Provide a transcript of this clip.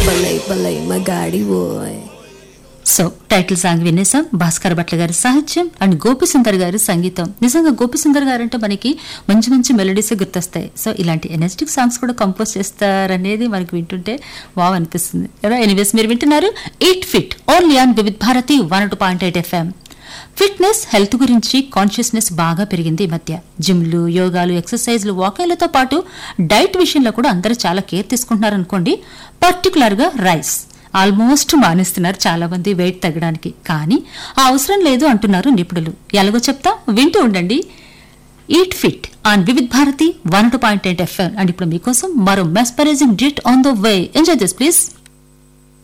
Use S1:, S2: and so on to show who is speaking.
S1: బలై బలై మగాడి ఓయ్
S2: సో టైటిల్ సాంగ్ వినేసాం భాస్కర్ భట్ల గారి సాహిత్యం అండ్ గోపిసుందర్ గారి సంగీతం నిజంగా గోపిసుందర్ గారు అంటే మనకి మంచి మంచి మెలడీస్ గుర్తొస్తాయి సో ఇలాంటి ఎనర్జెటిక్ సాంగ్స్ కూడా కంపోజ్ చేస్తారనేది మనకి వింటుంటే వావ్ అనిపిస్తుంది కదా ఎనీవేస్ మీరు వింటున్నారు eat fit only on Vividh Bharati one two point eight FM fitness health గురించి కాన్షియస్నెస్ బాగా పెరిగింది ఈ మధ్య జిమ్లు యోగాలు ఎక్సర్సైజ్లు వాకింగ్లతో పాటు డైట్ విషయంలో కూడా అందరూ చాలా కేర్ తీసుకుంటున్నారు అనుకోండి పర్టికులర్ గా రైస్ ఆల్మోస్ట్ మానేస్తున్నారు చాలా మంది వెయిట్ తగ్గడానికి కానీ ఆ అవసరం లేదు అంటున్నారు నిపుణులు ఎలాగో చెప్తా వింటూ ఉండండి eat fit on Vividh Bharati one two point eight FM and ఇప్పుడు మీకోసం మరో మెస్పరైజింగ్ డిట్ on the way enjoy this please